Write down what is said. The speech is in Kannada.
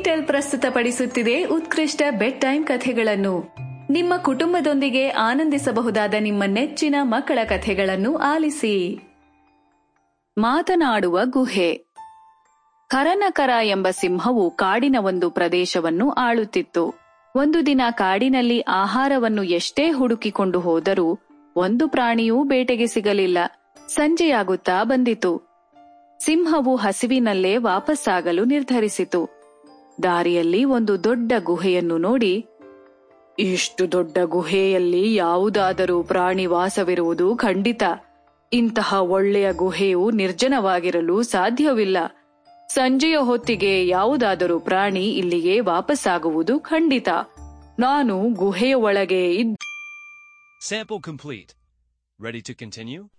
ಟೆಲ್ ಪ್ರಸ್ತುತಪಡಿಸುತ್ತಿದೆ ಉತ್ಕೃಷ್ಟ ಬೆಡ್ ಟೈಮ್ ಕಥೆಗಳನ್ನು ನಿಮ್ಮ ಕುಟುಂಬದೊಂದಿಗೆ ಆನಂದಿಸಬಹುದಾದ ನಿಮ್ಮ ನೆಚ್ಚಿನ ಮಕ್ಕಳ ಕಥೆಗಳನ್ನು ಆಲಿಸಿ ಮಾತನಾಡುವ ಗುಹೆ ಕರನಕರ ಎಂಬ ಸಿಂಹವು ಕಾಡಿನ ಒಂದು ಪ್ರದೇಶವನ್ನು ಆಳುತ್ತಿತ್ತು ಒಂದು ದಿನ ಕಾಡಿನಲ್ಲಿ ಆಹಾರವನ್ನು ಎಷ್ಟೇ ಹುಡುಕಿಕೊಂಡು ಹೋದರೂ ಒಂದು ಪ್ರಾಣಿಯೂ ಬೇಟೆಗೆ ಸಿಗಲಿಲ್ಲ ಸಂಜೆಯಾಗುತ್ತಾ ಬಂದಿತು ಸಿಂಹವು ಹಸಿವಿನಲ್ಲೇ ವಾಪಸ್ಸಾಗಲು ನಿರ್ಧರಿಸಿತು ದಾರಿಯಲ್ಲಿ ಒಂದು ದೊಡ್ಡ ಗುಹೆಯನ್ನು ನೋಡಿ ಇಷ್ಟು ದೊಡ್ಡ ಗುಹೆಯಲ್ಲಿ ಯಾವುದಾದರೂ ಪ್ರಾಣಿ ವಾಸವಿರುವುದು ಖಂಡಿತ ಇಂತಹ ಒಳ್ಳೆಯ ಗುಹೆಯು ನಿರ್ಜನವಾಗಿರಲು ಸಾಧ್ಯವಿಲ್ಲ ಸಂಜೆಯ ಹೊತ್ತಿಗೆ ಯಾವುದಾದರೂ ಪ್ರಾಣಿ ಇಲ್ಲಿಗೆ ವಾಪಸ್ಸಾಗುವುದು ಖಂಡಿತ ನಾನು ಗುಹೆಯ ಒಳಗೆ ಇದ್ದ Sample complete. Ready to continue?